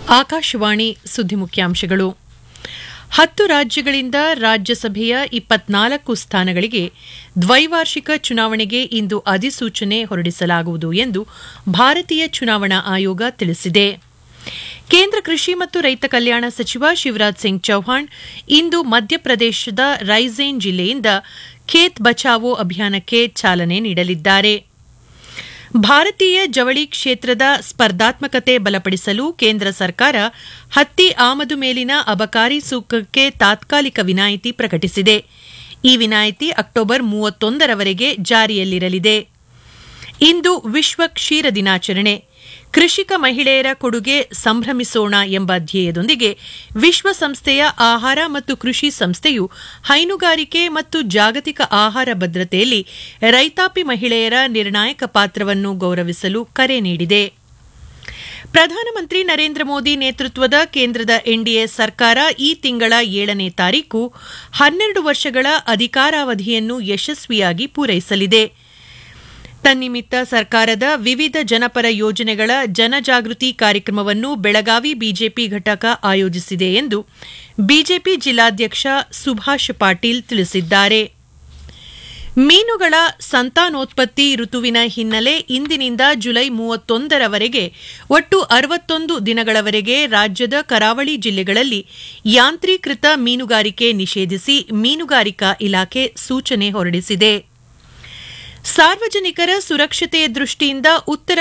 ಆಕಾಶವಾಣಿ ಸುದ್ದಿ ಮುಖ್ಯಾಂಶಗಳು ಹತ್ತು ರಾಜ್ಯಗಳಿಂದ ರಾಜ್ಯಸಭೆಯ ಇಪ್ಪತ್ನಾಲ್ಕು ಸ್ಥಾನಗಳಿಗೆ ದ್ವೈವಾರ್ಷಿಕ ಚುನಾವಣೆಗೆ ಇಂದು ಅಧಿಸೂಚನೆ ಹೊರಡಿಸಲಾಗುವುದು ಎಂದು ಭಾರತೀಯ ಚುನಾವಣಾ ಆಯೋಗ ತಿಳಿಸಿದೆ ಕೇಂದ್ರ ಕೃಷಿ ಮತ್ತು ರೈತ ಕಲ್ಯಾಣ ಸಚಿವ ಶಿವರಾಜ್ ಸಿಂಗ್ ಚೌಹಾಣ್ ಇಂದು ಮಧ್ಯಪ್ರದೇಶದ ರೈಸೇನ್ ಜಿಲ್ಲೆಯಿಂದ ಖೇತ್ ಬಚಾವೋ ಅಭಿಯಾನಕ್ಕೆ ಚಾಲನೆ ನೀಡಲಿದ್ದಾರೆ ಭಾರತೀಯ ಜವಳಿ ಕ್ಷೇತ್ರದ ಸ್ಪರ್ಧಾತ್ಮಕತೆ ಬಲಪಡಿಸಲು ಕೇಂದ್ರ ಸರ್ಕಾರ ಹತ್ತಿ ಆಮದು ಮೇಲಿನ ಅಬಕಾರಿ ಸುಂಕಕ್ಕೆ ತಾತ್ಕಾಲಿಕ ವಿನಾಯಿತಿ ಪ್ರಕಟಿಸಿದೆ ಈ ವಿನಾಯಿತಿ ಅಕ್ಟೋಬರ್ ಮೂವತ್ತೊಂದರವರೆಗೆ ಜಾರಿಯಲ್ಲಿರಲಿದೆ ಇಂದು ವಿಶ್ವ ಕ್ಷೀರ ದಿನಾಚರಣೆ ಕೃಷಿಕ ಮಹಿಳೆಯರ ಕೊಡುಗೆ ಸಂಭ್ರಮಿಸೋಣ ಎಂಬ ಧ್ಯೇಯದೊಂದಿಗೆ ವಿಶ್ವಸಂಸ್ಥೆಯ ಆಹಾರ ಮತ್ತು ಕೃಷಿ ಸಂಸ್ಥೆಯು ಹೈನುಗಾರಿಕೆ ಮತ್ತು ಜಾಗತಿಕ ಆಹಾರ ಭದ್ರತೆಯಲ್ಲಿ ರೈತಾಪಿ ಮಹಿಳೆಯರ ನಿರ್ಣಾಯಕ ಪಾತ್ರವನ್ನು ಗೌರವಿಸಲು ಕರೆ ನೀಡಿದೆ ಪ್ರಧಾನಮಂತ್ರಿ ನರೇಂದ್ರ ಮೋದಿ ನೇತೃತ್ವದ ಕೇಂದ್ರದ ಎನ್ಡಿಎ ಸರ್ಕಾರ ಈ ತಿಂಗಳ ಏಳನೇ ತಾರೀಕು ಹನ್ನೆರಡು ವರ್ಷಗಳ ಅಧಿಕಾರಾವಧಿಯನ್ನು ಯಶಸ್ವಿಯಾಗಿ ಪೂರೈಸಲಿದೆ ತನ್ನಿಮಿತ್ತ ಸರ್ಕಾರದ ವಿವಿಧ ಜನಪರ ಯೋಜನೆಗಳ ಜನಜಾಗೃತಿ ಕಾರ್ಯಕ್ರಮವನ್ನು ಬೆಳಗಾವಿ ಬಿಜೆಪಿ ಘಟಕ ಆಯೋಜಿಸಿದೆ ಎಂದು ಬಿಜೆಪಿ ಜಿಲ್ಲಾಧ್ಯಕ್ಷ ಸುಭಾಷ್ ಪಾಟೀಲ್ ತಿಳಿಸಿದ್ದಾರೆ ಮೀನುಗಳ ಸಂತಾನೋತ್ಪತ್ತಿ ಋತುವಿನ ಹಿನ್ನೆಲೆ ಇಂದಿನಿಂದ ಜುಲೈ ಮೂವತ್ತೊಂದರವರೆಗೆ ಒಟ್ಟು ಅರವತ್ತೊಂದು ದಿನಗಳವರೆಗೆ ರಾಜ್ಯದ ಕರಾವಳಿ ಜಿಲ್ಲೆಗಳಲ್ಲಿ ಯಾಂತ್ರೀಕೃತ ಮೀನುಗಾರಿಕೆ ನಿಷೇಧಿಸಿ ಮೀನುಗಾರಿಕಾ ಇಲಾಖೆ ಸೂಚನೆ ಹೊರಡಿಸಿದೆ ಸಾರ್ವಜನಿಕರ ಸುರಕ್ಷತೆಯ ದೃಷ್ಟಿಯಿಂದ ಉತ್ತರ